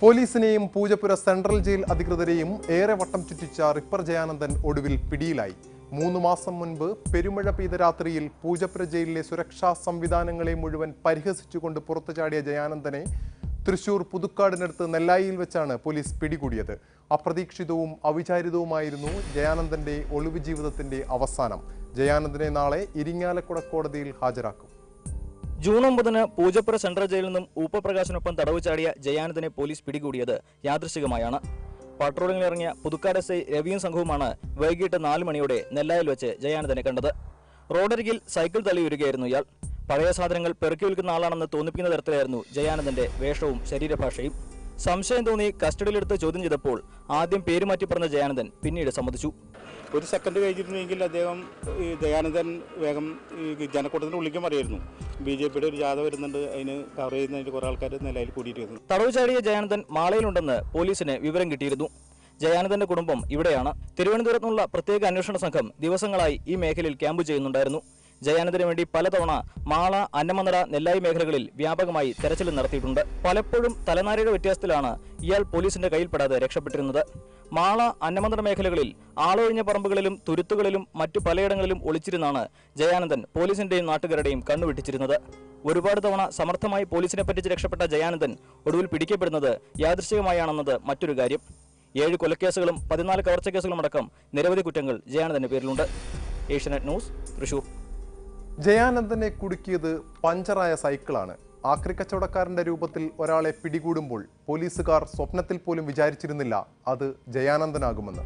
പോലീസിനെയും Poojappura central jail അധികൃതരെയും ഏറെ വട്ടം ചുറ്റിച്ച റിപ്പർ ജയാനന്ദൻ ഒടുവിൽ പിടിയിലായി മൂന്ന് മാസം മുൻപ് പെരുമഴ പെയ്ത രാത്രിയിൽ പൂജപ്പുര ജയിലിലെ സുരക്ഷാ സംവിധാനങ്ങളെ മുഴുവൻ പരിഹസിച്ചുകൊണ്ട് പുറത്തു ചാടിയ ജയാനന്ദനെ തൃശൂർ പുതുക്കാടിനടുത്ത് നെല്ലായിയിൽ വെച്ചാണ് പോലീസ് പിടികൂടിയത് അപ്രതീക്ഷിതവും അവിചാരിതവുമായിരുന്നു ജയാനന്ദന്റെ ഒളിവ് ജീവിതത്തിന്റെ അവസാനം ജയാനന്ദനെ നാളെ ഇരിങ്ങാലക്കുട കോടതിയിൽ ഹാജരാക്കും ജൂൺ ഒമ്പതിന് പൂജപ്പുര സെൻട്രൽ ജയിലിൽ നിന്നും ഊപ്പപ്രകാശിനൊപ്പം തടവ് ചാടിയ ജയാനന്ദനെ പോലീസ് പിടികൂടിയത് യാദൃശികമായാണ് പട്രോളിംഗിലിറങ്ങിയ പുതുക്കാട് എസ് ഐ രവിയും സംഘവുമാണ് വൈകിട്ട് നാല് മണിയോടെ നെല്ലായിൽ വെച്ച് ജയാനന്ദനെ കണ്ടത് റോഡരികിൽ സൈക്കിൾ തള്ളിയുരുകയായിരുന്നു ഇയാൾ പഴയ സാധനങ്ങൾ പെറുക്കി വിൽക്കുന്ന ആളാണെന്ന് തോന്നിപ്പിക്കുന്ന തരത്തിലായിരുന്നു ജയാനന്ദന്റെ വേഷവും ശരീരഭാഷയും സംശയം തോന്നി കസ്റ്റഡിയിലെടുത്ത് ചോദ്യം ചെയ്തപ്പോൾ ആദ്യം പേര് മാറ്റി പറഞ്ഞ ജയാനന്ദൻ പിന്നീട് സമ്മതിച്ചു ഒരു സെക്കൻഡ് കഴിഞ്ഞിരുന്നെങ്കിൽ അദ്ദേഹം ഈ ദയാനന്ദൻ വേഗം ഈ ജനക്കൂട്ടത്തിൻ്റെ ഉള്ളിലേക്ക് മറിയായിരുന്നു ബി ജെ പിയുടെ ഒരു ജാഥ വരുന്നുണ്ട് അതിന് കവർ ചെയ്യുന്നതിന് കുറേ ആൾക്കാർ നിലയിൽ കൂടിയിട്ട് തടവ് ചാടിയ ജയാനന്ദൻ മാളയിലുണ്ടെന്ന് പോലീസിന് വിവരം കിട്ടിയിരുന്നു ജയാനന്ദന്റെ കുടുംബം ഇവിടെയാണ് തിരുവനന്തപുരത്ത് നിന്നുള്ള പ്രത്യേക അന്വേഷണ സംഘം ദിവസങ്ങളായി ഈ മേഖലയിൽ ക്യാമ്പ് ചെയ്യുന്നുണ്ടായിരുന്നു ജയാനന്ദന് വേണ്ടി പലതവണ മാള അന്നമന്നട നെല്ലായി മേഖലകളിൽ വ്യാപകമായി തെരച്ചിൽ നടത്തിയിട്ടുണ്ട് പലപ്പോഴും തലനാരിയുടെ വ്യത്യാസത്തിലാണ് ഇയാൾ പോലീസിന്റെ കയ്യിൽപ്പെടാതെ രക്ഷപ്പെട്ടിരുന്നത് മാള അന്നമന്നട മേഖലകളിൽ ആളൊഴിഞ്ഞ പറമ്പുകളിലും തുരുത്തുകളിലും മറ്റു പലയിടങ്ങളിലും ഒളിച്ചിരുന്നാണ് ജയാനന്ദൻ പോലീസിന്റെയും നാട്ടുകാരുടെയും കണ്ണുവെട്ടിച്ചിരുന്നത് ഒരുപാട് തവണ സമർത്ഥമായി പോലീസിനെ പറ്റിച്ച് രക്ഷപ്പെട്ട ജയാനന്ദൻ ഒടുവിൽ പിടിക്കപ്പെടുന്നത് യാദൃശ്ചികമായാണെന്നത് മറ്റൊരു കാര്യം ഏഴ് കൊലക്കേസുകളും പതിനാല് കവർച്ച കേസുകളും അടക്കം നിരവധി കുറ്റങ്ങൾ ജയാനന്ദന്റെ പേരിലുണ്ട് ഏഷ്യനെറ്റ് ന്യൂസ് തൃശൂർ ജയാനന്ദനെ കുടുക്കിയത് പഞ്ചറായ സൈക്കിളാണ് ആക്രി കച്ചവടക്കാരന്റെ രൂപത്തിൽ ഒരാളെ പിടികൂടുമ്പോൾ പോലീസുകാർ സ്വപ്നത്തിൽ പോലും വിചാരിച്ചിരുന്നില്ല അത് ജയാനന്ദനാകുമെന്ന്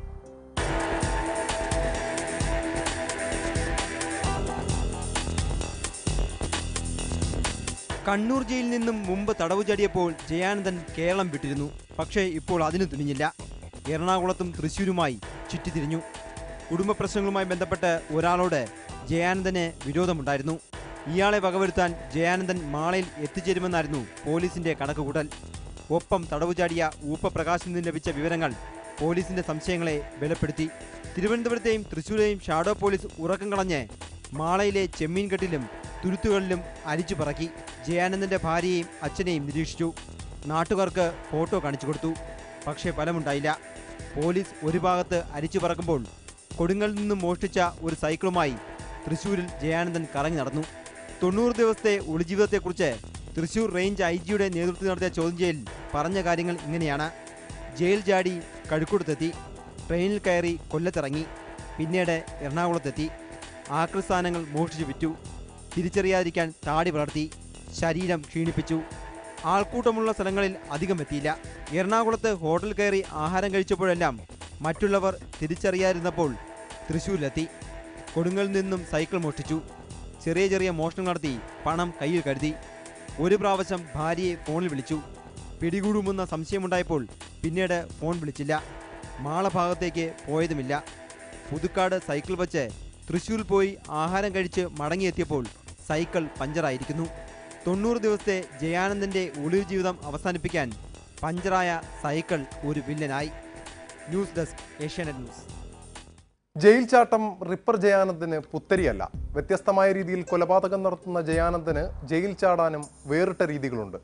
കണ്ണൂർ ജയിലിൽ നിന്നും മുമ്പ് തടവു ചാടിയപ്പോൾ ജയാനന്ദൻ കേരളം വിട്ടിരുന്നു പക്ഷേ ഇപ്പോൾ അതിന് തുനിഞ്ഞില്ല എറണാകുളത്തും തൃശ്ശൂരുമായി ചുറ്റിത്തിരിഞ്ഞു കുടുംബ പ്രശ്നങ്ങളുമായി ബന്ധപ്പെട്ട് ഒരാളോട് ജയാനന്ദന് വിരോധമുണ്ടായിരുന്നു ഇയാളെ വകവരുത്താൻ ജയാനന്ദൻ മാളയിൽ എത്തിച്ചേരുമെന്നായിരുന്നു പോലീസിന്റെ കണക്കുകൂട്ടൽ ഒപ്പം തടവു ചാടിയ ഊപ്പപ്രകാശിൽ നിന്ന് ലഭിച്ച വിവരങ്ങൾ പോലീസിന്റെ സംശയങ്ങളെ ബലപ്പെടുത്തി തിരുവനന്തപുരത്തെയും തൃശ്ശൂരെയും ഷാഡോ പോലീസ് ഉറക്കം കളഞ്ഞ് മാളയിലെ ചെമ്മീൻകെട്ടിലും തുരുത്തുകളിലും അരിച്ചു പറക്കി ജയാനന്ദന്റെ ഭാര്യയെയും അച്ഛനെയും നിരീക്ഷിച്ചു നാട്ടുകാർക്ക് ഫോട്ടോ കാണിച്ചു കൊടുത്തു പക്ഷേ ഫലമുണ്ടായില്ല പോലീസ് ഒരു ഭാഗത്ത് അരിച്ചു പറക്കുമ്പോൾ കൊടുങ്ങലിൽ നിന്നും മോഷ്ടിച്ച ഒരു സൈക്കിളുമായി തൃശൂരിൽ ജയാനന്ദൻ കറങ്ങി നടന്നു തൊണ്ണൂറ് ദിവസത്തെ ഒളിജീവിതത്തെക്കുറിച്ച് തൃശൂർ റേഞ്ച് ഐ ജിയുടെ നേതൃത്വത്തിൽ നടത്തിയ ചോദ്യം ചെയ്യലിൽ പറഞ്ഞ കാര്യങ്ങൾ ഇങ്ങനെയാണ് ജയിൽ ചാടി കഴുക്കുടത്തെത്തി ട്രെയിനിൽ കയറി കൊല്ലത്തിറങ്ങി പിന്നീട് എറണാകുളത്തെത്തി ആക്രിസ്ഥാനങ്ങൾ മോഷ്ടിച്ചു വിറ്റു തിരിച്ചറിയാതിരിക്കാൻ താടി വളർത്തി ശരീരം ക്ഷീണിപ്പിച്ചു ആൾക്കൂട്ടമുള്ള സ്ഥലങ്ങളിൽ അധികം എത്തിയില്ല എറണാകുളത്ത് ഹോട്ടൽ കയറി ആഹാരം കഴിച്ചപ്പോഴെല്ലാം മറ്റുള്ളവർ തിരിച്ചറിയാതിരുന്നപ്പോൾ തൃശ്ശൂരിലെത്തി കൊടുങ്ങലിൽ നിന്നും സൈക്കിൾ മോഷ്ടിച്ചു ചെറിയ ചെറിയ മോഷണം നടത്തി പണം കയ്യിൽ കരുതി ഒരു പ്രാവശ്യം ഭാര്യയെ ഫോണിൽ വിളിച്ചു പിടികൂടുമെന്ന സംശയമുണ്ടായപ്പോൾ പിന്നീട് ഫോൺ വിളിച്ചില്ല മാള ഭാഗത്തേക്ക് പോയതുമില്ല പുതുക്കാട് സൈക്കിൾ വച്ച് തൃശ്ശൂരിൽ പോയി ആഹാരം കഴിച്ച് മടങ്ങിയെത്തിയപ്പോൾ സൈക്കിൾ പഞ്ചറായിരിക്കുന്നു തൊണ്ണൂറ് ദിവസത്തെ ജയാനന്ദന്റെ ഒളിവ് ജീവിതം അവസാനിപ്പിക്കാൻ പഞ്ചറായ സൈക്കിൾ ഒരു വില്ലനായി news desk Asianet news jail ചാട്ടം റിപ്പർ ജയാനന്ദന് പുത്തരിയല്ല വ്യത്യസ്തമായ രീതിയിൽ കൊലപാതകം നടത്തുന്ന ജയാനന്ദന് ജയിൽ ചാടാനും വേറിട്ട രീതികളുണ്ട്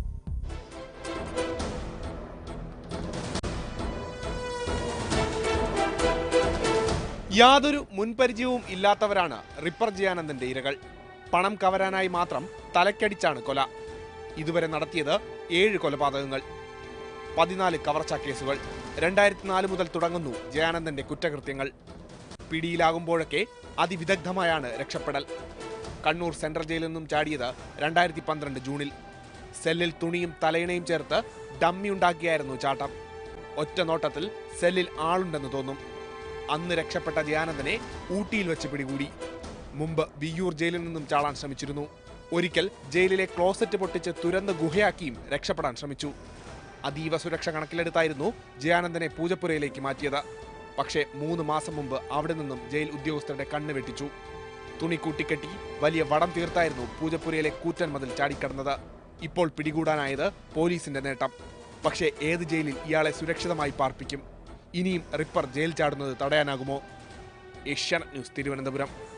യാതൊരു മുൻപരിചയവും ഇല്ലാത്തവരാണ് റിപ്പർ ജയാനന്ദന്റെ ഇരകൾ പണം കവരാനായി മാത്രം തലക്കടിച്ചാണ് കൊല ഇതുവരെ നടത്തിയത് ഏഴ് കൊലപാതകങ്ങൾ പതിനാല് കവർച്ചാ കേസുകൾ രണ്ടായിരത്തി നാല് മുതൽ തുടങ്ങുന്നു ജയാനന്ദന്റെ കുറ്റകൃത്യങ്ങൾ പിടിയിലാകുമ്പോഴൊക്കെ അതിവിദഗ്ധമായാണ് രക്ഷപ്പെടൽ കണ്ണൂർ സെൻട്രൽ ജയിലിൽ നിന്നും ചാടിയത് രണ്ടായിരത്തി പന്ത്രണ്ട് ജൂണിൽ സെല്ലിൽ തുണിയും തലയിണയും ചേർത്ത് ഡമ്മി ഉണ്ടാക്കിയായിരുന്നു ചാട്ടം ഒറ്റ നോട്ടത്തിൽ സെല്ലിൽ ആളുണ്ടെന്ന് തോന്നും അന്ന് രക്ഷപ്പെട്ട ജയാനന്ദനെ ഊട്ടിയിൽ വെച്ച് പിടികൂടി മുമ്പ് വിയ്യൂർ ജയിലിൽ നിന്നും ചാടാൻ ശ്രമിച്ചിരുന്നു ഒരിക്കൽ ജയിലിലെ ക്ലോസറ്റ് പൊട്ടിച്ച് തുരന്ന് ഗുഹയാക്കിയും രക്ഷപ്പെടാൻ ശ്രമിച്ചു അതീവ സുരക്ഷ കണക്കിലെടുത്തായിരുന്നു ജയാനന്ദനെ പൂജപ്പുരയിലേക്ക് മാറ്റിയത് പക്ഷേ മൂന്ന് മാസം മുമ്പ് അവിടെ നിന്നും ജയിൽ ഉദ്യോഗസ്ഥരുടെ കണ്ണ് വെട്ടിച്ചു തുണി കൂട്ടിക്കെട്ടി വലിയ വടം തീർത്തായിരുന്നു പൂജപ്പുരയിലെ കൂറ്റൻ മതിൽ ചാടിക്കടന്നത് ഇപ്പോൾ പിടികൂടാനായത് പോലീസിന്റെ നേട്ടം പക്ഷേ ഏത് ജയിലിൽ ഇയാളെ സുരക്ഷിതമായി പാർപ്പിക്കും ഇനിയും റിപ്പർ ജയിൽ ചാടുന്നത് തടയാനാകുമോ ഏഷ്യാനെറ്റ് ന്യൂസ് തിരുവനന്തപുരം